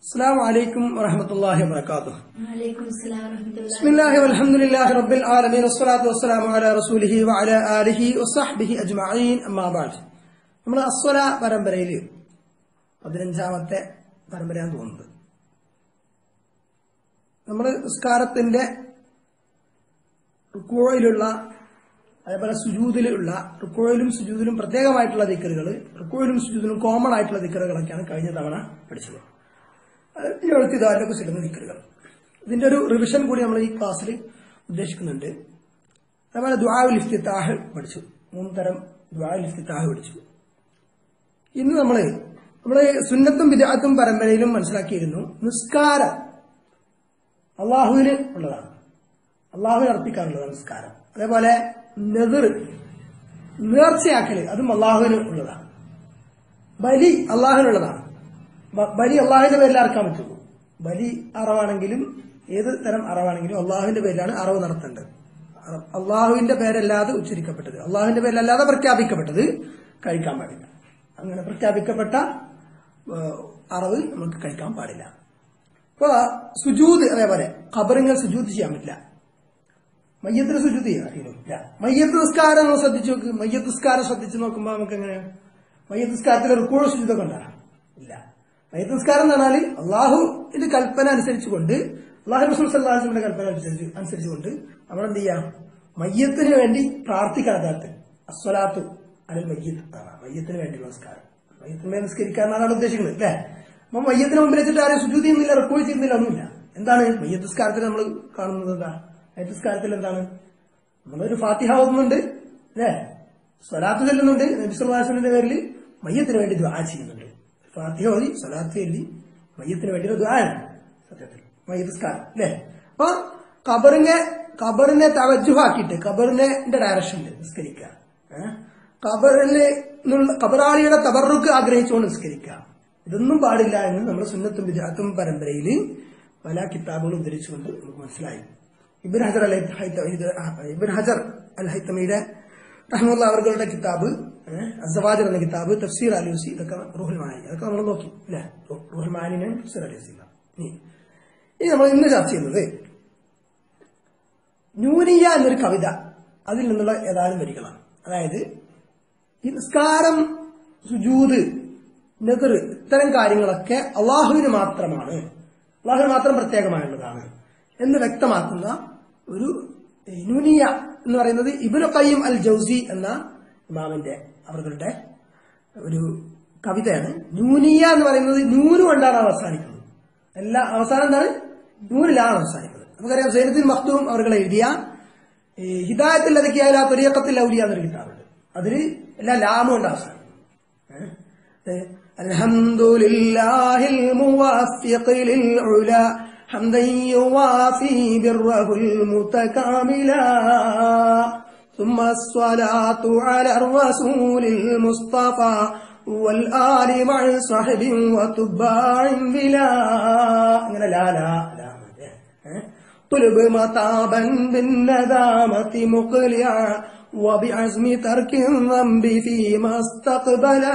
السلام عليكم ورحمة الله وبركاته وعليكم السلام ورحمة الله بسم الله والحمد لله رب العالمين والصلاة والسلام على رسوله وعلى آله وصحبه أجمعين أما بعد നമ്മൾ അസ്വല പരമ്പരയിൽ പതിനഞ്ചാമത്തെ പരമ്പരയാന്ന് തോന്നുന്നത് നമ്മൾ നിസ്കാരത്തിന്റെ റുക്കോയിലുള്ള അതേപോലെ സുജൂതിലുള്ള റുക്കോയിലും സുജൂതിലും പ്രത്യേകമായിട്ടുള്ള ദിക്കറുകൾ റുക്കോയിലും സുജൂതിലും കോമൺ ആയിട്ടുള്ള ദിക്കറുകളൊക്കെയാണ് കഴിഞ്ഞ തവണ പഠിച്ചത് എഴുത്തിദാരിനെ കുറിച്ചിടുന്ന ദിക്കറുകൾ ഇതിന്റെ ഒരു റിവിഷൻ കൂടി നമ്മൾ ഈ ക്ലാസ്സിൽ ഉദ്ദേശിക്കുന്നുണ്ട് അതേപോലെ ദ്വാവുൽ ഇഫ്തിത്താഹ് പഠിച്ചു മൂന്ന് തരം ദ്വാവുൽ ഇഫ്തിത്താഹ് പഠിച്ചു ഇന്ന് നമ്മള് നമ്മള് സുന്നത്തും വിദാത്തും പരമ്പരയിലും മനസ്സിലാക്കിയിരുന്നു നിസ്കാരം അള്ളാഹുവിന് ഉള്ളതാണ് അള്ളാഹുവിന് അർപ്പിക്കാനുള്ളതാണ് നിസ്കാരം അതേപോലെ നെതിർ നേർച്ചയാക്കല് അതും അള്ളാഹുവിന് ഉള്ളതാണ് ബലി അള്ളാഹുവിനുള്ളതാണ് ബ- ബലി അള്ളാഹുവിന്റെ പേരിൽ അറക്കാൻ പറ്റുള്ളൂ ബലി അറവാണെങ്കിലും ഏത് തരം അറവാണെങ്കിലും അള്ളാഹുവിന്റെ പേരിലാണ് അറവ് നടത്തേണ്ടത് അറ- അള്ളാഹുവിന്റെ പേരല്ലാതെ ഉച്ചരിക്കപ്പെട്ടത് അള്ളാഹുവിന്റെ പേരിലല്ലാതെ പ്രഖ്യാപിക്കപ്പെട്ടത് കഴിക്കാൻ പാടില്ല അങ്ങനെ പ്രഖ്യാപിക്കപ്പെട്ട ഏഹ്, അറവ് നമുക്ക് കഴിക്കാൻ പാടില്ല അപ്പൊ സുജൂത് അതേപോലെ ഖബറിങ്ങൾ സുജൂത് ചെയ്യാൻ പറ്റില്ല മയ്യത്തിന് സുജൂത് ചെയ്യാൻ പറ്റില്ല മയ്യത്ത് നിസ്കാരം ഒന്ന് ശ്രദ്ധിച്ചു നോക്ക് മയ്യത്ത് നിസ്കാരം ശ്രദ്ധിച്ചു നോക്കുമ്പോ നമുക്ക് എങ്ങനെയാണ് മയ്യത്ത് നിസ്കാരത്തിൽ റുക്കോഴ സുജൂതൊക്കെ ഉണ്ടാകാം ഇല്ല മയ്യത്ത് നിസ്കാരം എന്ന് പറഞ്ഞാൽ അള്ളാഹുവിന്റെ കൽപ്പന അനുസരിച്ചുകൊണ്ട് അള്ളാഹു റസൂൽ സല്ലാഹുവിന്റെ കൽപ്പന അനുസരിച്ച് അനുസരിച്ചുകൊണ്ട് നമ്മൾ എന്ത് ചെയ്യാം മയ്യത്തിന് വേണ്ടി പ്രാർത്ഥിക്കണം യഥാർത്ഥത്തിൽ അസ്വലാത്തു അല്ലെങ്കിൽ മയ്യത്ത് ആണ് മയ്യത്തിന് വേണ്ടിയുള്ള നിസ്കാരം മയ്യത്തിന് വേണ്ടി നിസ്കരിക്കാൻ എന്നാണ് ഉദ്ദേശിക്കുന്നത് അല്ലേ അപ്പൊ മയ്യത്തിന് മുമ്പിൽ വെച്ചിട്ട് ആരും ശുദ്ധി ചെയ്യുന്നില്ല റെക്കോർഡ് ചെയ്യുന്നില്ല ഒന്നുമില്ല എന്താണ് മയ്യത്ത് നിസ്കാരത്തിൽ നമ്മൾ കാണുന്നത് എന്താ മയ്യത്ത് നിസ്കാരത്തിൽ എന്താണ് നമ്മളൊരു ഫാത്തിഹ ഓതുന്നുണ്ട് അല്ലേ സ്വലാത്ത് ചെല്ലുന്നുണ്ട് നബിസ്വലാസിന്റെ പേരിൽ മയ്യത്തിന് വേണ്ടി ദ്വാ ചെയ്യുന്നുണ്ട് ഫാത്തിഹ ഓതി സ്വലാത്ത് ചൊല്ലി മയ്യത്തിന് വേണ്ടി ദ്വായാണ് സത്യത്തിൽ മയ്യത്ത് നിസ്കാരം അല്ലേ അപ്പൊ ഖബറിനെ ഖബറിനെ തവജുഹാക്കിയിട്ട് ഖബറിനെ ഡയറക്ഷനിൽ നിസ്കരിക്കുക ഏഹ്? ഖബറില് നിന്നുള്ള ഖബറാളിയുടെ തബറുക്ക് ആഗ്രഹിച്ചുകൊണ്ട് നിസ്കരിക്കുക ഇതൊന്നും പാടില്ല എന്ന് നമ്മൾ സുന്നത്തും വിജാത്തും പരമ്പരയിൽ പല കിതാബുകളും ഉദ്ധരിച്ചുകൊണ്ട് നമുക്ക് മനസ്സിലായി ഇബിൻ ഹജർ അൽ ഹൈത്ത- ഇത് ഇബിൻ ഹജർ അൽ ഹൈത്തമയുടെ റഹ്മുല്ല അവരുടെ കിതാബ് ഏഹ്, അസവാജർ എന്ന കിതാബ് തഫ്സീർ അലൂസി ഇതൊക്കെ റൂഹുൽ മാനി അതൊക്കെ നമ്മൾ നോക്കി അല്ലെ റൂഹുൽ മാനിനെ തഫ്സീർ അലൂസി ഇനി ഇനി നമ്മൾ ഇന്ന് ചർച്ച ചെയ്യുന്നത് ന്യൂനിയ എന്നൊരു കവിത അതിൽ നിന്നുള്ള ഏതാനും വരികളാണ് അതായത് ഈ നിസ്കാരം സുജൂത് നെതിർ ഇത്തരം കാര്യങ്ങളൊക്കെ അള്ളാഹുവിന് മാത്രമാണ് അള്ളാഹുവിന് മാത്രം പ്രത്യേകമായുള്ളതാണ് എന്ന് വ്യക്തമാക്കുന്ന ഒരു ന്യൂനിയ എന്ന് പറയുന്നത് ഇബുൽ ഖയ്യം അൽ ജൗസി എന്ന ഇമാമിന്റെ അവരുടെ ഒരു കവിതയാണ് ന്യൂനിയ എന്ന് പറയുന്നത് നൂന് കൊണ്ടാണ് അവസാനിക്കുന്നത് എല്ലാ അവസാനം എന്താണ് നൂനിലാണ് അവസാനിക്കുന്നത് നമുക്കറിയാം സൈനദ്ദീൻ മഖ്തൂം അവർ എഴുതിയ ഈ ഹിദായത്തിൽ അതൊക്കെയായ ആ തുരിയക്കത്തിൽ ഔലിയ എന്നൊരു കിതാബുണ്ട് അതിൽ എല്ലാ ലാമും ഉണ്ട് അവസാനം الحمد لله الموفق للعلا حمدا يوافي بره المتكاملا ثم الصلاة على الرسول المصطفى والآل مع صحب وتباع بلا അങ്ങനെ ലാ ലാ ലാ ഏഹ്? طلب مطابا بالندامة مقلعا وبعزم ترك الذنب فيما استقبلا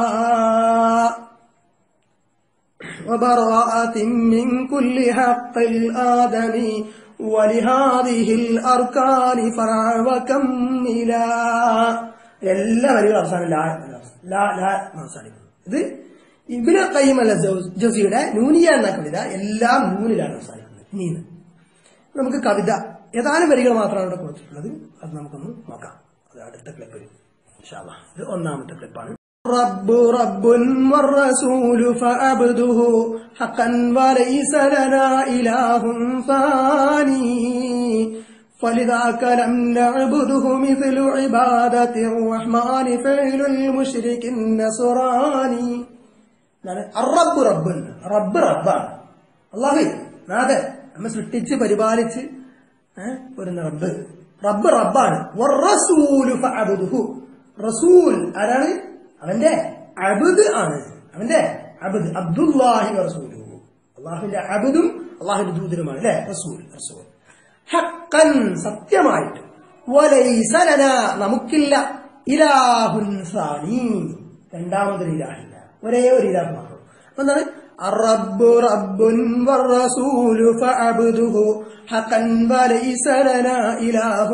وبراءة من كل حق الآدم ولهذه الأركان فرع وكملا എല്ലാ വരികളും അവസാനം ലാ ലാ ലാ എന്ന് അവസാനിക്കുന്നു ഇത് ഇബിന് കൈമല ജോസിയുടെ നൂനിയ എന്ന കവിത എല്ലാം നൂനിലാണ് അവസാനിക്കുന്നത് നീന്ന് നമുക്ക് കവിത ഏതാനും വരികൾ മാത്രമാണ് ഇവിടെ കൊടുത്തിട്ടുള്ളത് അത് നമുക്കൊന്ന് നോക്കാം അത് അടുത്ത ക്ലിപ്പിൽ ഇൻഷാല്ലാ. ഇത് ഒന്നാമത്തെ ക്ലിപ്പാണ് رب رب والرسول فعبده حقا وليس لنا إله ثاني فلذاك لم نعبده مثل عبادة الرحمن فعل المشرك النصراني എന്താണ് അറബ് റബ്ബ് റബ്ബ് റബ്ബാണ് അള്ളാഹു നാഥൻ നമ്മെ സൃഷ്ടിച്ച് പരിപാലിച്ച് ഏഹ്, വരുന്ന റബ്ബ് റബ്ബ് റബ്ബാണ് വറസൂലു ഫഅബ്ദുഹു. റസൂൽ ആരാണ് അവന്റെ അബുദ് ആണ് അവന്റെ അബുദ് അബ്ദുല്ലാഹി റസൂലു അള്ളാഹുവിന്റെ അബുദും അള്ളാഹുവിന്റെ ദൂതനുമാണ് അല്ലെ റസൂൽ റസൂൽ ഹക്കൻ സത്യമായിട്ട് വലൈസ ലനാ നമുക്കില്ല ഇലാഹുൻ സാനി രണ്ടാമതൊരു ഇലാഹില്ല ഒരേ ഒരു ഇലാഹ് മാത്രം അപ്പൊ എന്താണ് الرب رب والرسول فاعبده حقا وليس لنا إله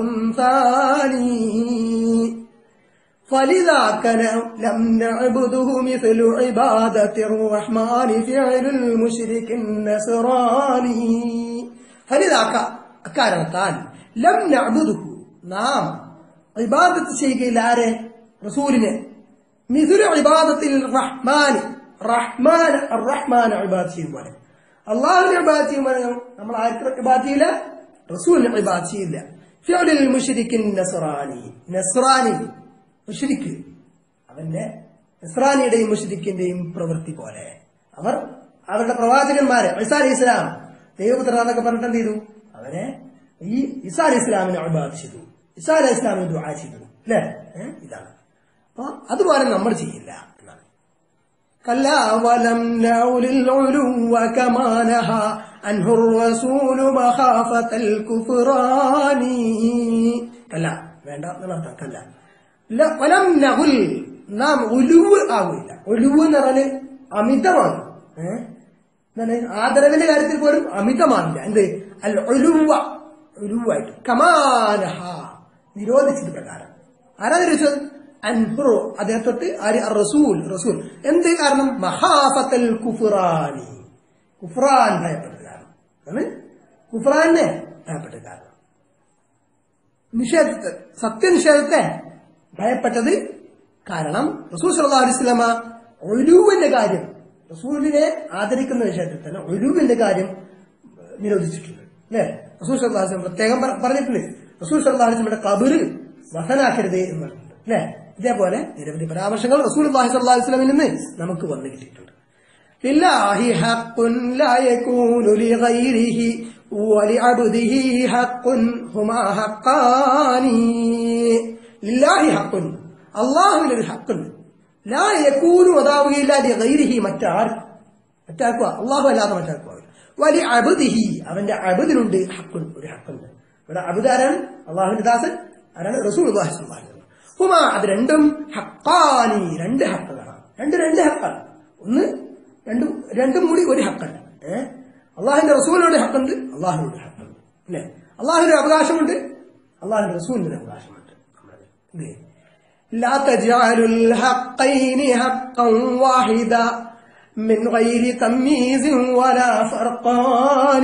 ثاني فلذاك لم نعبده مثل عبادة الرحمن فعل المشرك النصراني فلذاك അക്കാരണത്താൽ ലം നഅബുദുഹു നാം ഇബാദത്ത് ചെയ്യുകയില്ല ആരെ റസൂലിനെ മിഥുല ഇബാദത്തിൽ റഹ്മാൻ റഹ്മാൻ റഹ്മാൻ ഇബാദത്ത് ചെയ്യും പോലെ അള്ളാഹുവിനെ ഇബാദത്ത് ചെയ്യും പോലെ നമ്മൾ ആർക്കും ഇബാദത്ത് ചെയ്യില്ല റസൂലിനെ ഇബാദത്ത് ചെയ്യില്ല ഫിഅലുൽ മുശ്രിക്കിൻ നസ്റാനി നസ്റാനി മുഷ്രിക്ക് അവന്റെ ഇസ്രാനിയുടെയും മുഷ്രിക്കിന്റെയും പ്രവൃത്തി പോലെ അവർ അവരുടെ പ്രവാചകന്മാരെ ഇസാ അലി ഇസ്ലാം ദൈവപുത്ര എന്നൊക്കെ പറഞ്ഞിട്ട് എന്ത് ചെയ്തു അവരെ ഈ ഇസാ അലി ഇസ്ലാമിനെ അഭിബാധ ചെയ്തു ഇസാ അലി ഇസ്ലാമിന് ദുആ ചെയ്തു അല്ലേ ഏ? ഇതാണ് അപ്പൊ അതുപോലെ നമ്മൾ ചെയ്യില്ല എന്നാണ് كلا ولمنع للعلو كما نهى عنه الرسول مخافة الكفران كلا വേണ്ട എന്നർത്ഥം കല്ല ല- വലം നഹുൽ നാം ഒലുവ് ആവില്ല ഒലുവ് എന്ന് പറഞ്ഞാല് അമിതമാണ് ഏഹ് എന്താണ് ആദരവിന്റെ കാര്യത്തിൽ പോലും അമിതമാണില്ല എന്ത് അൽ ഒലുവ ഒലുവായിട്ട് കമാനഹ നിരോധിച്ചത് പ്രകാരം ആരാ നിരോധിച്ചത് അൻഹുറു അദ്ദേഹം തൊട്ട് ആര് അർ റസൂൽ റസൂൽ എന്ത് കാരണം മഹാഫത്തൽ കുഫുറാനി കുഫ്രാൻ ഭയപ്പെട്ട കാരണം ആണ് കുഫ്രാനെ ഭയപ്പെട്ട കാരണം നിഷേധത്തെ സത്യനിഷേധത്തെ ഭയപ്പെട്ടത് കാരണം റസൂൽ സല്ലല്ലാഹു അലൈഹി വസല്ലമ ഒലുവിന്റെ കാര്യം റസൂലിനെ ആദരിക്കുന്ന വിഷയത്തിൽ തന്നെ ഒലുവിന്റെ കാര്യം നിരോധിച്ചിട്ടുണ്ട് അല്ലേ റസൂൽ സല്ലല്ലാഹു അലൈഹി വസല്ലം പ്രത്യേകം പറ- പറഞ്ഞിട്ടുണ്ട് റസൂൽ സല്ലല്ലാഹു അലൈഹി വസല്ലമയുടെ കബറ് വസനാക്കരുത് എന്ന് പറഞ്ഞിട്ടുണ്ട് അല്ലേ ഇതേപോലെ നിരവധി പരാമർശങ്ങൾ റസൂൽ സല്ലല്ലാഹു അലൈഹി വസല്ലമിൽ നിന്ന് നമുക്ക് വന്നു കിട്ടിയിട്ടുണ്ട് لله حق لا يكون لغيره ولعبده حق هما حقان لله حق അള്ളാഹുവിന് ഒരു ഹക്കുണ്ട് ലാ യക്കൂനു അതാവുകയില്ല ഗൈരിഹി മറ്റാർക്കും മറ്റാർക്കുക അള്ളാഹു അല്ലാതെ മറ്റാർക്കുക വലിയ അബുദിഹി അവന്റെ അബുദിനുണ്ട് ഹക്കുൻ ഒരു ഹക്കുണ്ട് ഇവിടെ അബുദ് ആരാണ് അള്ളാഹുവിന്റെ ദാസൻ ആരാണ് റസൂൽ അള്ളാഹി സ്വല്ലല്ലാഹു അലൈഹി വസല്ലം. ഹുമാ അത് രണ്ടും ഹക്കാനി രണ്ട് ഹക്കുകളാണ് രണ്ട് രണ്ട് ഹക്കാണ് ഒന്ന് രണ്ടും രണ്ടും കൂടി ഒരു ഹക്കല്ല ഏഹ് അള്ളാഹിന്റെ റസൂലിനോട് ഹക്കുണ്ട് അള്ളാഹുവിനോട് ഹക്കുണ്ട് അല്ലേ അള്ളാഹുവിന്റെ അവകാശമുണ്ട് അള്ളാഹുവിന്റെ റസൂലിന്റെ അവകാശമുണ്ട് ഇല്ലേ لا تجعلوا الحقين حقا واحدا من غير تمييز ولا فرقان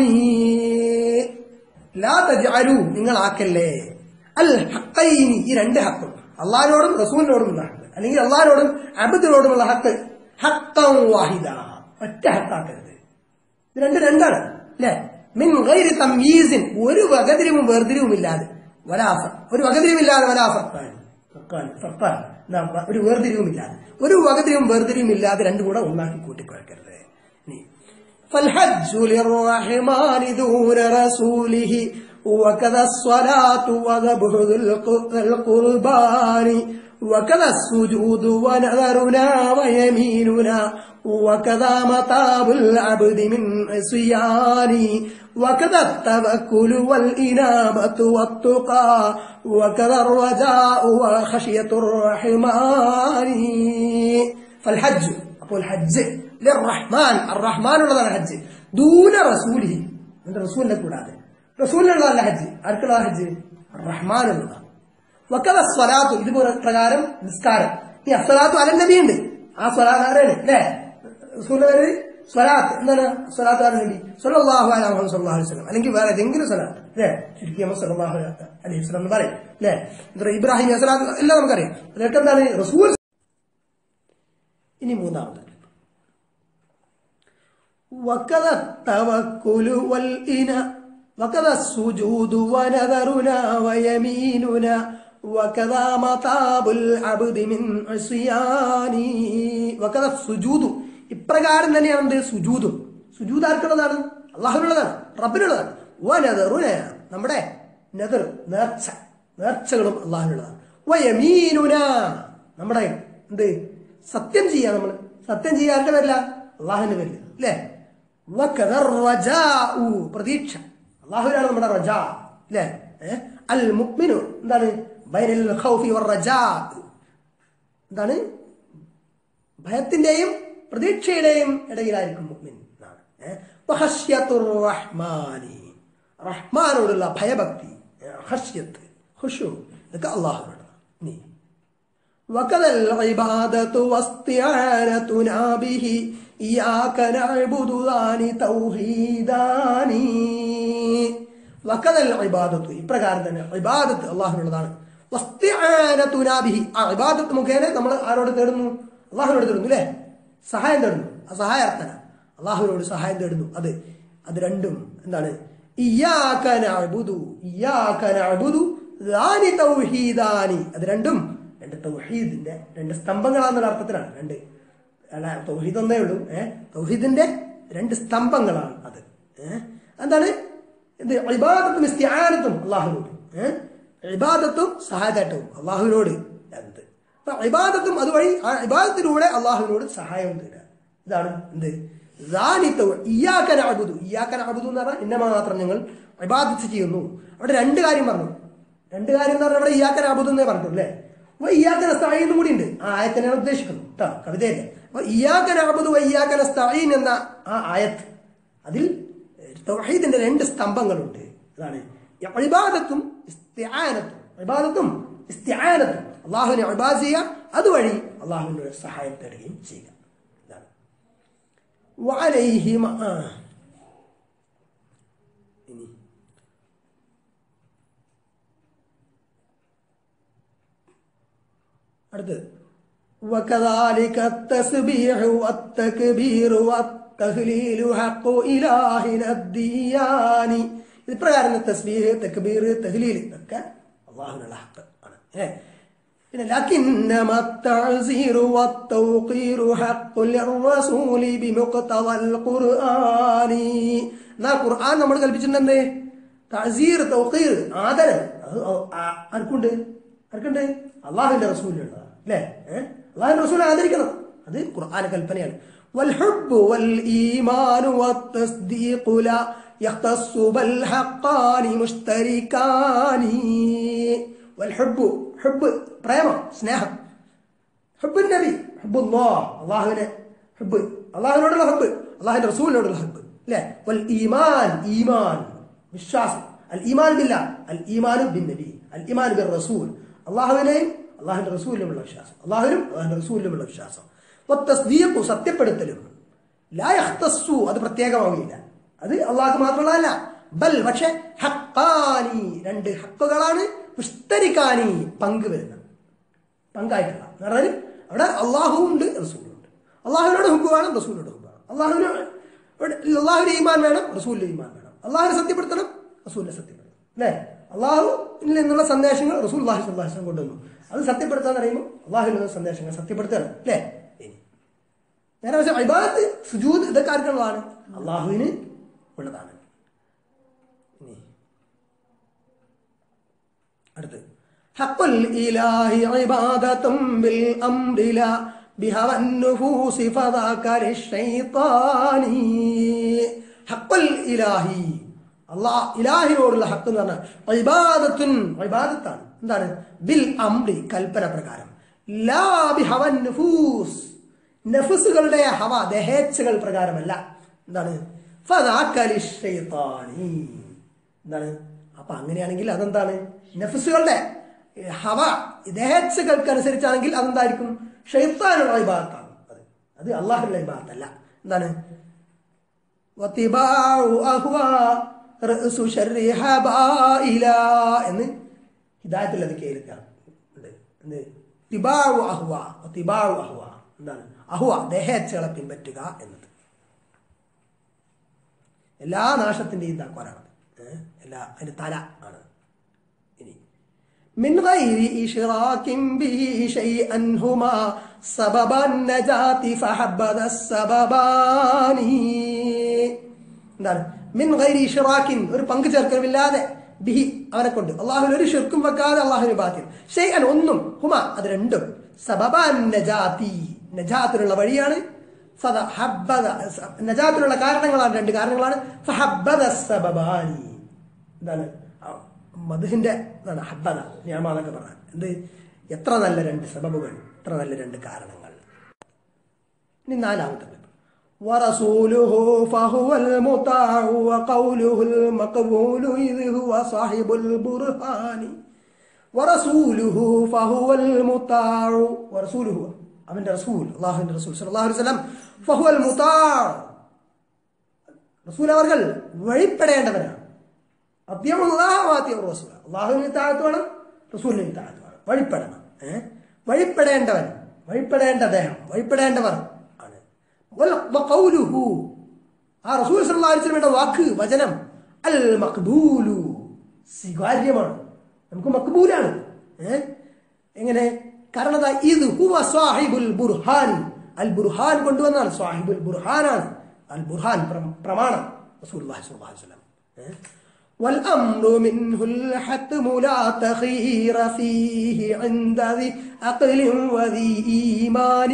لا تجعلوا നിങ്ങൾ ആക്കല്ലേ അൽ ഹക്കൈനി ഈ രണ്ട് ഹക്കും അള്ളാഹിനോടും റസൂലിനോടും ഉള്ള ഹക്ക് അല്ലെങ്കിൽ അള്ളാഹിനോടും അബദിനോടുമുള്ള ഹക്ക് ഹക്കം വാഹിദ ഒറ്റ ഹക്കാക്കരുത് ഇത് രണ്ട് രണ്ടാണ് അല്ലെ മിൻ ഗൈരി തംയീസിൻ ഒരു വകതിരിവും വേർതിരിവും ഇല്ലാതെ വലാഫ ഒരു വകതിരിവില്ലാതെ വലാഫർക്കാൻ ഫർഖാൻ ഫർഖാൻ എന്നാ വ- ഒരു വേർതിരിവും ഇല്ലാതെ ഒരു വകതിരിവും വേർതിരിവും ഇല്ലാതെ രണ്ടും കൂടെ ഒന്നാക്കി കൂട്ടിക്കുഴക്കരുത് ഇനി فالحج للرحمن دون رسوله وكذا الصلاة وذبح ذي الق- ذي القربان وكذا السجود ونذرنا ويميننا وكذا مطاب العبد من عصيان وكذا التوكل والإنابة والتقى وكذا الرجاء وخشية الرحمن فالحج അപ്പോൾ ഹജ്ജ് റഹ്മാൻ റഹ്മാൻ ഉള്ളതാണ് ഹജ്ജ് ദൂന റസൂലി എന്റെ റസൂലിനെ കൂടാതെ റസൂലിനുള്ളതല്ല ഹജ്ജ് ആർക്കുള്ള ഹജ്ജ് റഹ്മാൻ ഉള്ളതാണ് വക്കത സ്വലാത്തു ഇതുപോലെ പ്രകാരം നിസ്കാരം ഈ അസ്വലാത്തു അലൻ നബി ഉണ്ട് ആ സ്വലാത്ത് ആരാണ് അല്ലേ റസൂലിന്റെ പേര് സ്വലാത്ത് എന്താണ് സ്വലാത്ത് ആരാ നബി സല്ലല്ലാഹു അലൈഹി മുഹമ്മദ് സല്ലല്ലാഹു അലൈഹി വസല്ലം അല്ലെങ്കിൽ വേറെ ഏതെങ്കിലും സ്വലാത്ത് അല്ലേ ചുരുക്കി നമ്മൾ സല്ലല്ലാഹു അലൈഹി വസല്ലം എന്ന് പറയും അല്ലേ ഇത് ഇബ്രാഹിം സ്വലാത്ത് എല്ലാം നമുക്കറിയാം അതൊക്കെ എന്താണ് റസൂൽ ഇനി മൂന്നാമത് وكذا التوكل والإنا وكذا السجود ونذرنا ويميننا وكذا مطاب العبد من عصيان وكذا السجود ഇപ്രകാരം തന്നെയാണ് എന്ത് സുജൂദും സുജൂദ് ആർക്കുള്ളതാണ് അള്ളാഹുവിനുള്ളതാണ് റബ്ബിനുള്ളതാണ് വനദറുന നമ്മുടെ നെതർ നേർച്ച നേർച്ചകളും അള്ളാഹുവിനുള്ളതാണ് വയമീനുന നമ്മുടെ എന്ത് സത്യം ചെയ്യാ നമ്മൾ സത്യം ചെയ്യാരുടെ പേരില്ല അള്ളാഹുവിന്റെ പേരിൽ അല്ലേ വക്കദ റജാഉ പ്രതീക്ഷ അള്ളാഹുവിനാണ് നമ്മുടെ റജാ അല്ലേ ഏ? അൽ മുഅ്മിനു എന്താണ് ബൈനൽ ഖൗഫി വർ റജാ എന്താണ് ഭയത്തിന്റെയും പ്രതീക്ഷയുടെയും ഇടയിലായിരിക്കും മുഅ്മിൻ എന്നാണ് ഏ? വഹശ്യത്തുർ റഹ്മാനി റഹ്മാനോടുള്ള ഭയഭക്തി ഏ, ഹശ്യത്ത് ഹുഷു ഇതൊക്കെ അള്ളാഹുവിനോട് നീ وكذا العبادة واستعانتنا به إياك نعبد ذان توحيدان وكذا العبادة ഇപ്രകാരം തന്നെ ഇബാദത്ത് അള്ളാഹുവിനുള്ളതാണ് വസ്തിആനതുനാ ബിഹി ആ ഇബാദത്ത് മുഖേന നമ്മൾ ആരോട് തേടുന്നു അള്ളാഹുവിനോട് തേടുന്നു അല്ലേ സഹായം തേടുന്നു ആ സഹായാർത്ഥന അള്ളാഹുവിനോട് സഹായം തേടുന്നു അത് അത് രണ്ടും എന്താണ് ഇയ്യാക നഅ്ബുദു ഇയ്യാക നഅ്ബുദു ദാനി തൗഹീദാനി അത് രണ്ടും രണ്ട് തൗഹീദിന്റെ രണ്ട് സ്തംഭങ്ങളാണെന്നുള്ള അർത്ഥത്തിലാണ് രണ്ട് അല്ല തൗഹീദ് ഒന്നേ ഉള്ളൂ ഏഹ് തൗഹീദിന്റെ രണ്ട് സ്തംഭങ്ങളാണ് അത് ഏഹ് എന്താണ് ഇത് ഇബാദത്തും ഇസ്തിആനത്തും അള്ളാഹുവിനോട് ഏഹ് ഇബാദത്തും സഹായത്തേട്ടവും അള്ളാഹുവിനോട് എന്ത് അപ്പൊ ഇബാദത്തും അതുവഴി ആ ഇബാദത്തിലൂടെ അള്ളാഹുവിനോട് സഹായവും തേടുക ഇതാണ് എന്ത് ഇയാക്കൻ അബുദു ഇയാക്കൻ അബുദു എന്ന് പറഞ്ഞാൽ ഇന്ന മാത്രം ഞങ്ങൾ ഇബാദത്ത് ചെയ്യുന്നു അവിടെ രണ്ട് കാര്യം പറഞ്ഞു രണ്ട് കാര്യം എന്ന് പറഞ്ഞാൽ അവിടെ ഇയാക്കൻ അബുദു എന്നേ പറഞ്ഞു അല്ലേ അപ്പൊ ഇയാക്കൻ സ്ഥായിന്നും കൂടി ഉണ്ട് ആ ആയത്തിനാണ് ഉദ്ദേശിക്കുന്നത് കേട്ടോ കവിതയല്ലേ അപ്പൊ ഇയാക്കൻ അബുദു ഇയാക്കൻ സ്ഥായിൻ എന്ന ആ ആയത്ത് അതിൽ തൗഹീദിന്റെ രണ്ട് സ്തംഭങ്ങളുണ്ട് അതാണ് ഇബാദത്തും ഇസ്തിആനത്തും ഇബാദത്തും ഇസ്തിആനത്തും അള്ളാഹുവിനെ ഇബാദ് ചെയ്യുക അതുവഴി അള്ളാഹുവിന്റെ സഹായം തേടുകയും ചെയ്യുക ഇതാണ് വഅലൈഹിമ ആ. ഇനി അടുത്ത് وكذلك التسبيح والتكبير والتهليل حق إلهنا الديان ഇപ്രകാരം തസ്ബീഹ് തക്ബീർ തഹ്ലീൽ ഇതൊക്കെ അള്ളാഹുവിനുള്ള ഹക്ക് ആണ് ഏ പിന്നെ لكنما التعزير والتوقير حق للرسول بمقتضى القرآن എന്നാ ഖുർആൻ നമ്മൾ കൽപ്പിച്ചിട്ടുണ്ടെന്തേ തഅസീർ തൗഖീർ ആദരം അത് ആ- ആർക്കുണ്ട് ആർക്കുണ്ട് അള്ളാഹുവിന്റെ റസൂലിനുള്ളതാണ് അല്ലേ ഏഹ് അള്ളാഹുവിന്റെ റസൂൽ ആദരിക്കണം അത് ഖുർആൻ കൽപ്പനയാണ് والحب والإيمان والتصديق لا يختص بل حقان مشتركان والحب حب പ്രേമം സ്നേഹം ഹബ്ബ് നബി ഹബ്ബുല്ലാ അള്ളാഹുവിനെ ഹബ്ബ് അള്ളാഹുവിനോടുള്ള ഹബ്ബ് അള്ളാഹുവിന്റെ റസൂലിനോടുള്ള ഹബ്ബ് അല്ലേ വൽ ഈമാൻ ഈമാൻ വിശ്വാസം അൽ ഈമാൻ ബില്ല അൽ ഈമാൻ ബിൻ നബി അൽ ഈമാൻ ബിൻ റസൂൽ അള്ളാഹുവിനെയും അള്ളാഹുവിന്റെ റസൂലിനുമുള്ള വിശ്വാസം അള്ളാഹുവിനും അള്ളാഹുവിന്റെ റസൂലിനുമുള്ള വിശ്വാസം വത്തസ്ദീഖു സത്യപ്പെടുത്തലും ലാ യഖ്തസ്സു അത് പ്രത്യേകമാവുകയില്ല അത് അള്ളാഹ്ക്ക് മാത്രമുള്ളതല്ല ബൽ പക്ഷെ ഹക്കാനി രണ്ട് ഹക്കുകളാണ് മുസ്തരിക്കാനി പങ്കുവരുന്നത് പങ്കായിട്ടുള്ള എന്ന് പറഞ്ഞാൽ അവിടെ അള്ളാഹു ഉണ്ട് റസൂലും ഉണ്ട് അള്ളാഹുവിനോട് ഹുബ് വേണം റസൂലിനോട് ഹുബ് വേണം അള്ളാഹുവിന് അള്ളാഹുവിന്റെ ഈമാൻ വേണം റസൂലിന്റെ ഈമാൻ വേണം അള്ളാഹുവിനെ സത്യപ്പെടുത്തണം റസൂലിനെ സത്യപ്പെടുത്തണം അല്ലേ അള്ളാഹുവിൽ നിന്നുള്ള സന്ദേശങ്ങൾ റസൂൽ അള്ളാഹു സന്ദേശം കൊണ്ടുവന്നു അത് സത്യപ്പെടുത്താന്ന് പറയുമ്പോൾ അള്ളാഹുവിൽ നിന്നുള്ള സന്ദേശങ്ങൾ സത്യപ്പെടുത്തണം അല്ലേ ഇനി നേരെ പക്ഷേ ഇബാദത്ത് സുജൂദ് ഇതൊക്കെ ആർക്കുള്ളതാണ് അള്ളാഹുവിന് ഉള്ളതാണ് ഇനി അടുത്ത് ഹഖുൽ ഇലാഹി ഇബാദത്തും ബിൽ അംരി ലാ ബിഹവൻ നുഫൂസി ഫദാക ലിശ്ശൈത്താനി ഹഖുൽ ഇലാഹി അല്ലാഹ് ഇലാഹിനോടുള്ള ഹക്ക് എന്ന് പറഞ്ഞാൽ ഇബാദത്തുൻ ഇബാദത്താണ് എന്താണ് ബിൽ അംരി കൽപ്പന പ്രകാരം ലാ ബിഹവൻ നുഫൂസ് നഫസുകളുടെ ഹവ ദഹേച്ഛകൾ പ്രകാരമല്ല എന്താണ് ഫദാക ലിശ്ശൈത്താനി എന്താണ് അപ്പൊ അങ്ങനെയാണെങ്കിൽ അതെന്താണ് നഫസുകളുടെ ഹവ ദേഹച്ചകൾക്ക് അനുസരിച്ചാണെങ്കിൽ അതെന്തായിരിക്കും ഷെയ്ത്താനുള്ള വിഭാഗത്താണ് അത് അത് അള്ളാഹുള്ള വിഭാഗത്തല്ല എന്താണ് വത്തിബാഉ അഹ്വാ റഅ്സു ശർരി ഹബായില എന്ന് ഹിദായത്തിൽ അത് കേൾക്കാം ഉണ്ട് എന്ത് തിബാഉ അഹ്വ തിബാഉ അഹ്വ എന്താണ് അഹ്വ ദേഹേച്ഛകളെ പിൻപറ്റുക എന്നത് എല്ലാ നാശത്തിന്റെയും താക്കോലാണ് ഏഹ്? എല്ലാ അതിന്റെ തല ആണ് ഇനി من غير إشراك به شيئا هما سبب النجاة فحبذ السببان എന്താണ് മിൻ ഗൈരി ഇഷ്റാക്കിൻ ഒരു പങ്കു ചേർക്കലുമില്ലാതെ ബിഹി അവനെ കൊണ്ട് അള്ളാഹുവിന് ഒരു ഷിർക്കും വെക്കാതെ അള്ളാഹുവിന് ബാധ്യം ഷെയ്അൻ ഒന്നും ഹുമ അത് രണ്ടും സബബാൻ നജാത്തി നജാത്തിനുള്ള വഴിയാണ് ഫദ ഹബ്ബദ നജാത്തിനുള്ള കാരണങ്ങളാണ് രണ്ട് കാരണങ്ങളാണ് ഫഹബ്ബദ സബബാനി എന്താണ് ആ മധുഹിന്റെ എന്താണ് ഹബ്ബദ ഞാമ എന്നൊക്കെ പറഞ്ഞാൽ എന്ത് എത്ര നല്ല രണ്ട് സബബുകൾ എത്ര നല്ല രണ്ട് കാരണങ്ങൾ ഇനി നാലാമത്തെ ക്ലിപ്പ് ورسوله فهو المطاع وقوله المقبول إذ هو صاحب البرهان ورسوله فهو المطاع ورسوله അവന്റെ റസൂൽ അള്ളാഹുവിന്റെ റസൂൽ സല്ലല്ലാഹു അലൈഹി വസല്ലം ഫഹുവൽ മുതാഅ് റസൂൽ അവർ വഴിപ്പെടേണ്ടവരാണ് റസൂൽ അള്ളാഹുവിന് താഴത്ത് വേണം റസൂലിന് താഴത്ത് വേണം വഴിപ്പെടണം ഏഹ് വഴിപ്പെടേണ്ടവൻ വഴിപ്പെടേണ്ട അദ്ദേഹം വഴിപ്പെടേണ്ടവർ ആണ് വൽ- വഖൗലുഹു. ആ റസൂൽ സല്ലല്ലാഹു അലൈഹി വസല്ലമയുടെ വാക്ക് വചനം അൽ മഖ്ബൂലു സ്വീകാര്യമാണ് നമുക്ക് മക്ബൂലാണ് ഏഹ് എങ്ങനെ കാരണം ദാ ഇത് ഹുവ സാഹിബുൽ ബുർഹാൻ അൽ ബുർഹാൻ കൊണ്ടുവന്നാണ് സാഹിബുൽ ബുർഹാനാണ് അൽ ബുർഹാൻ പ്ര- പ്രമാണം റസൂലുള്ളാഹി സ്വല്ലല്ലാഹു അലൈഹി വസല്ലം ഏഹ് والأمر منه الحتم لا تخير فيه عند ذي عقل وذي إيمان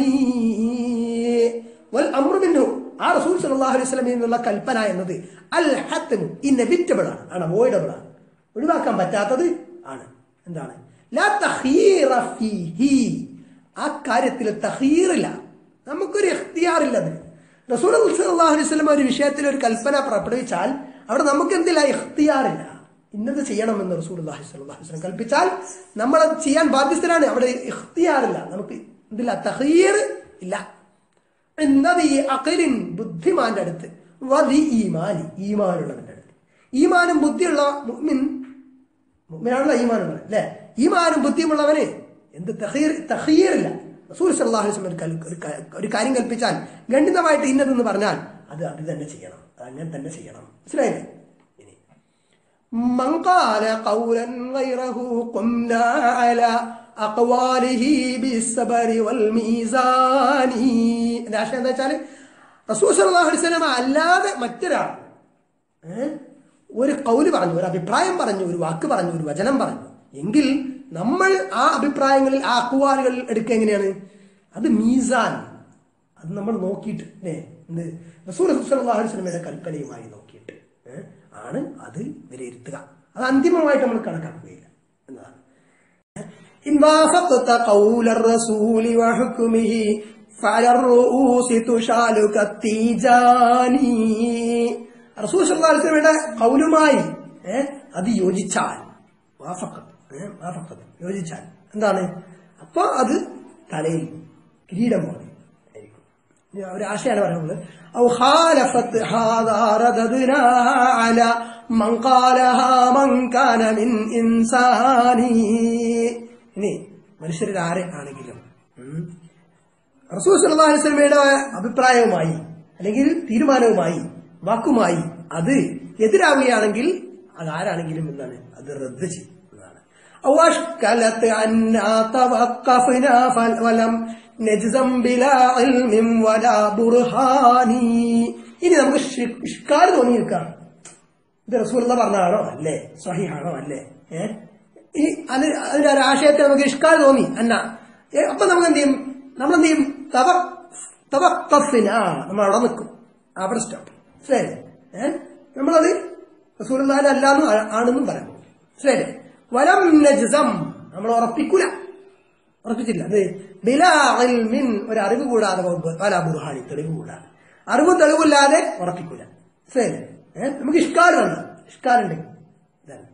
والأمر منه ആ റസൂൽ സല്ലല്ലാഹു അലൈഹി വസല്ലമയിൽ നിന്നുള്ള കൽപ്പന എന്നത് അൽ ഹത്തമു ഇന്നബിറ്റബിൾ ആണ് ആണ് അവോയ്ഡബിൾ ആണ് ഒഴിവാക്കാൻ പറ്റാത്തത് ആണ് എന്താണ് ലാ തഖീറ ഫീഹി ആ കാര്യത്തിൽ തഖീറില്ല നമുക്കൊരു ഇഖ്തിയാറില്ല അതിന് റസൂൽ സല്ലല്ലാഹു അലൈഹി വസല്ലം ഒരു വിഷയത്തിൽ ഒരു കൽപ്പന പുറപ്പെടുവിച്ചാൽ അവിടെ നമുക്ക് എന്തില്ല ഇഖ്തിയാറില്ല ഇന്നത് ചെയ്യണമെന്ന് റസൂൽ അള്ളാഹി സ്വല്ലല്ലാഹു അലൈഹി വസല്ലം കൽപ്പിച്ചാൽ നമ്മൾ അത് ചെയ്യാൻ ബാധ്യസ്ഥരാണ് അവിടെ ഇഖ്തിയാറില്ല നമുക്ക് എന്തില്ല തഖീർ ഇല്ല എന്നത് ഈ അഖലിൻ ബുദ്ധിമാന്റെ അടുത്ത് വതി ഈമാനി ഈമാനുള്ളവന്റെ അടുത്ത് ഈമാനും ബുദ്ധിയുള്ള മുഅ്മിൻ മുഅ്മിനാണല്ലോ ഈമാനുള്ളത് അല്ലേ ഈമാനും ബുദ്ധിയുമുള്ളവന് എന്ത് തഖീർ തഖീറില്ല റസൂൽ സല്ലല്ലാഹു അലൈഹി വസല്ലം ഒരു കൽ- ഒരു ക- ഒരു കാര്യം കൽപ്പിച്ചാൽ ഗണ്ഡിതമായിട്ട് ഇന്നതെന്ന് പറഞ്ഞാൽ അത് അത് തന്നെ ചെയ്യണം അത് അങ്ങനെ തന്നെ ചെയ്യണം മനസ്സിലായില്ലേ ഇനി من قال قولا غيره قمنا على أقواله بالصبر والميزان എന്റെ ആശയം എന്താ വെച്ചാൽ റസൂൽ സല്ലല്ലാഹു അലൈഹി വസല്ലം അല്ലാതെ മറ്റൊരാൾ ഏ? ഒരു കൗല് പറഞ്ഞു ഒരു അഭിപ്രായം പറഞ്ഞു ഒരു വാക്ക് പറഞ്ഞു ഒരു വചനം പറഞ്ഞു എങ്കിൽ നമ്മൾ ആ അഭിപ്രായങ്ങളിൽ ആ അക്വാലുകൾ എടുക്കുക എങ്ങനെയാണ് അത് മീസാൻ അത് നമ്മൾ നോക്കിയിട്ട് അല്ലേ എന്ത് റസൂൽ സല്ലല്ലാഹു അലൈഹി വസല്ലമയുടെ കൽപ്പനയുമായി നോക്കിയിട്ട് ഏ? ആണ് അത് വിലയിരുത്തുക അത് അന്തിമമായിട്ട് നമ്മൾ കണക്കാക്കുകയില്ല എന്നതാണ് إن وافقت قول الرسول وحكمه فعلى الرؤوس تشال كالتيجاني റസൂൽ സല്ലല്ലാഹു അലൈഹി വസല്ലമയുടെ കൗലുമായി ഏ, അത് യോജിച്ചാൽ വാഫഖത്ത് ഏ, വാഫഖത്ത് യോജിച്ചാൽ എന്താണ് അപ്പൊ അത് തലയിൽ കിരീടം പോലെ ആയിരിക്കും ഇനി ഒരു ആശയാണ് പറയുന്നത് ഔ ഖാലഫത്ത് ഹാദാ റദദ്നാ അലാ മൻ ഖാലഹാ മൻ കാന മിൻ ഇൻസാനി ഇനി മനുഷ്യരിൽ ആരെ ആണെങ്കിലും ഉം, റസൂൽ സല്ലല്ലാഹു അലൈഹി വസല്ലമയുടെ അഭിപ്രായവുമായി അല്ലെങ്കിൽ തീരുമാനവുമായി വാക്കുമായി അത് എതിരാവുകയാണെങ്കിൽ അതാരാണെങ്കിലും എന്താണ് അത് റദ്ദ് ചെയ്യും എന്നതാണ് أو أشكلت عنا توقفنا فل- ولم نجزم بلا علم ولا برهان ഇനി നമുക്ക് ഷി- ഇഷ്കാൽ തോന്നിയിരിക്കാം ഇത് റസൂലുള്ള പറഞ്ഞാണോ അല്ലേ സഹിഹാണോ അല്ലേ ഏഹ് ഈ അത് അതിന്റെ ഒരു ആശയത്തെ നമുക്ക് ഇഷ്കാൽ തോന്നി അന്ന ഏ, അപ്പൊ നമുക്ക് എന്ത് ചെയ്യും നമ്മൾ എന്ത് ചെയ്യും തവ തവക്കഫിന നമ്മൾ അവിടെ നിൽക്കും അവിടെ സ്റ്റോപ്പ് മനസ്സിലായില്ലേ ഏഹ് നമ്മളത് റസൂലുള്ളാഹിന്റെ അല്ലാന്നും ആ- ആണെന്നും പറയാം മനസ്സിലായില്ലേ വലം നജ്സം നമ്മൾ ഉറപ്പിക്കൂല ഉറപ്പിച്ചില്ല അത് ബിലാ ഇൽമിൻ ഒരു അറിവ് കൂടാതെ പല ബുർഹാനി തെളിവ് കൂടാതെ അറിവും തെളിവില്ലാതെ ഉറപ്പിക്കൂല മനസ്സിലായില്ലേ ഏഹ് നമുക്ക് ഇഷ്കാൽ വേണ്ട ഇഷ്കാലുണ്ടെങ്കിൽ ഇതാണ്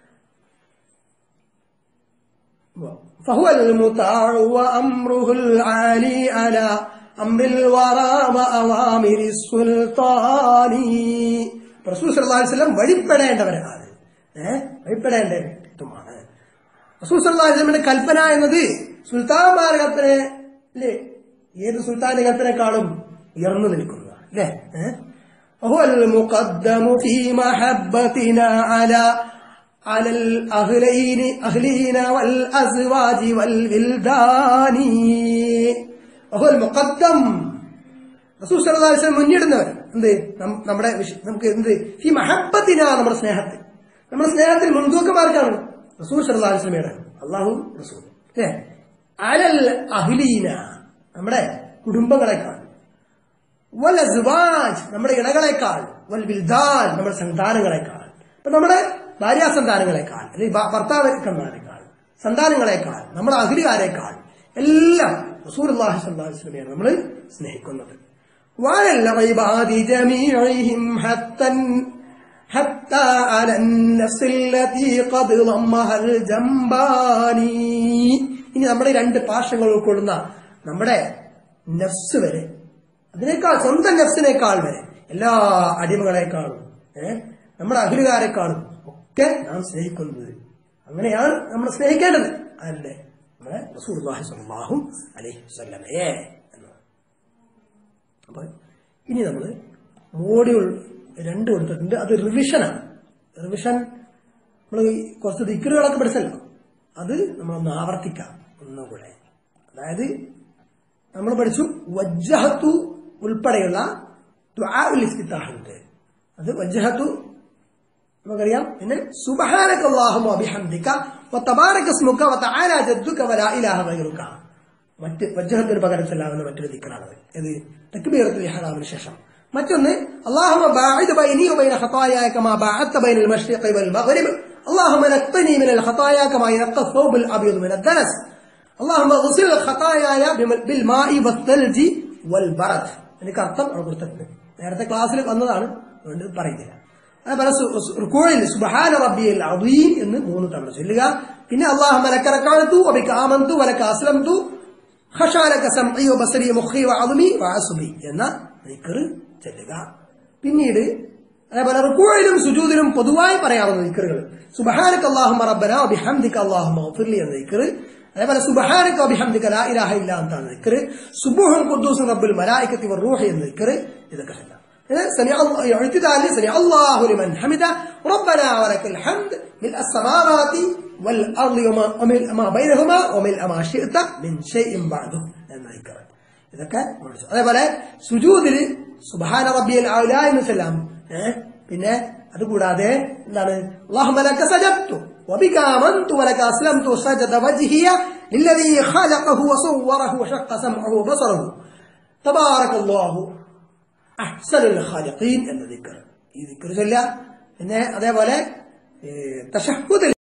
فهو المطاع وأمره العالي على أمر الورى وأوامر السلطان റസൂൽ സല്ലല്ലാഹു അലൈഹി വസല്ലം വഴിപ്പെടേണ്ടവരാണ് ഏഹ് വഴിപ്പെടേണ്ട വ്യക്തിത്വമാണ് റസൂൽ സല്ലല്ലാഹു അലൈഹി വസല്ലമയുടെ കൽപ്പന എന്നത് സുൽത്താൻമാരുടെ കൽപ്പന അല്ലേ ഏത് സുൽത്താന്റെ കൽപ്പനക്കാളും ഉയർന്നു നിൽക്കുന്നതാണ് അല്ലേ ഏഹ് وهو المقدم في محبتنا على على الأهلين أهلين والأزواج والولدان وهو المقدم റസൂൽ സല്ലല്ലാഹു അലൈഹി വസല്ലം മുന്നിടുന്നവർ എന്ത് നം- നമ്മുടെ വിഷ- നമുക്ക് എന്ത് ഈ മഹബത്തിന നമ്മുടെ സ്നേഹത്തിൽ നമ്മുടെ സ്നേഹത്തിൽ മുൻതൂക്കമാർക്കാണ് റസൂൽ സല്ലല്ലാഹു അലൈഹി വസല്ലമയുടെ അള്ളാഹു റസൂൽ അല്ലേ അലൽ അഹ്ലീന നമ്മുടെ കുടുംബങ്ങളെക്കാൾ വൽ അസ്വാജ് നമ്മുടെ ഇണകളെക്കാൾ വൽ വിൽദാൻ നമ്മുടെ സന്താനങ്ങളെക്കാൾ ഇപ്പൊ നമ്മുടെ ഭാര്യാസന്താനങ്ങളെക്കാൾ അല്ലെങ്കിൽ ഭ- ഭർത്താക്കന്മാരെക്കാൾ സന്താനങ്ങളെക്കാൾ നമ്മുടെ അഹിലുകാരെക്കാൾ എല്ലാം റസൂലുള്ളാഹി സ്വല്ലല്ലാഹു അലൈഹി വസല്ലമയാണ് നമ്മൾ സ്നേഹിക്കുന്നത് وعلى العباد جميعهم حتى حتى على النفس التي قد ضمها الجنباني ഇനി നമ്മുടെ രണ്ട് പാർശ്വങ്ങൾ ഉൾക്കൊള്ളുന്ന നമ്മുടെ നഫ്സ് വരെ അതിനേക്കാൾ സ്വന്തം നഫ്സിനേക്കാൾ വരെ എല്ലാ അടിമകളെക്കാളും ഏഹ് നമ്മുടെ അഖിലുകാരെക്കാളും ഒക്കെ നാം സ്നേഹിക്കുന്നത് അങ്ങനെയാണ് നമ്മൾ സ്നേഹിക്കേണ്ടത് അല്ലേ നമ്മളെ റസൂലുള്ളാഹി സ്വല്ലല്ലാഹു അലൈഹി വസല്ലമയെ എന്ന് അപ്പൊ ഇനി നമ്മൾ മോഡ്യൂൾ രണ്ട് കൊടുത്തിട്ടുണ്ട് അത് റിവിഷനാണ് റിവിഷൻ നമ്മൾ കുറച്ച് ദിക്കറുകളൊക്കെ പഠിച്ചല്ലോ അത് നമ്മളൊന്ന് ആവർത്തിക്കാം ഒന്നുകൂടെ അതായത് നമ്മൾ പഠിച്ചു വജ്ജഹത്തു ഉൾപ്പെടെയുള്ള ദ്വാഉൽ ഇഫ്തിതാഹുണ്ട് അത് വജ്ജഹത്തു നമുക്കറിയാം പിന്നെ സുബഹാനക അല്ലാഹുമ്മ വബിഹംദിക വതബാരക സ്മുക വതആല ജദ്ദുക വലാ ഇലാഹ ഗൈറുക മറ്റ് വജ്ജഹത്തിന് പകരം ചെല്ലാവുന്ന മറ്റൊരു ദിക്കറാണത് ഇത് തക്ബീറത്തുൽ ഇഹ്റാമിന് ശേഷം മറ്റൊന്ന് അല്ലാഹുമ്മ ബാഇദ് ബൈനി വബൈന ഖതായായ കമാ ബഅദ്ത ബൈനൽ മശ്രിഖി വൽ മഗ്രിബ് اللهم نقني من الخطايا كما ينقى الثوب الابيض من الدنس اللهم اغسل خطاياي بالماء والثلج والبرد എനിക്ക് അർത്ഥം അവിടെ കൊടുത്തിട്ടുണ്ട് നേരത്തെ ക്ലാസ്സിൽ വന്നതാണ് അതുകൊണ്ട് പറയുന്നില്ല അതേപോലെ റുക്കോയിൽ സുബഹാന റബ്ബിയൽ അദീം എന്ന് മൂന്ന് തവണ ചൊല്ലുക പിന്നെ അള്ളാഹു മലക്കറക്കാലത്തു അബിക്ക് ആമന്തു വലക്ക് അസ്ലംതു ഖഷാലക സംഇ വബസരി മുഖി വഅദ്മി വഅസുബി എന്ന ദിക്ർ ചൊല്ലുക പിന്നീട് അതേപോലെ റുക്കോയിലും സുജൂദിലും പൊതുവായി പറയാവുന്ന ദിക്റുകൾ സുബഹാനക അല്ലാഹുമ്മ റബ്ബന വബിഹംദിക അല്ലാഹുമ്മ ഗഫിർലി എന്ന ദിക്ർ അതേപോലെ സുബഹാനക വബിഹംദിക ലാ ഇലാഹ ഇല്ല അന്ത എന്ന ദിക്ർ സുബ്ഹുൻ ഖുദ്ദൂസുൻ റബ്ബുൽ മലായികത്തി വറൂഹി എന്ന ദിക്ർ ഇതൊക്കെ ചൊല്ലാം سمع الله اعتدال سمع الله لمن حمده ربنا ولك الحمد ملء السماوات والأرض وما, وملء ما بينهما وملء ما شئت من شيء بعده എന്ന ദിക്ർ ഇതൊക്കെ പഠിച്ചു അതേപോലെ സുജൂദിൽ സുബഹാന റബ്ബിയൽ അഅ്ല എന്ന് ചെല്ലാം ഏഹ് പിന്നെ അതുകൂടാതെ എന്താണ് اللهم لك سجدت وبك آمنت ولك أسلمت سجد وجهي للذي خلقه وصوره وشق سمعه وبصره تبارك الله അഹ്സനുൽ ഖാലിഖീൻ എന്ന ദിക്കർ ഈ ദിക്കർ ചൊല്ല പിന്നെ അതേപോലെ തഷഹുദ്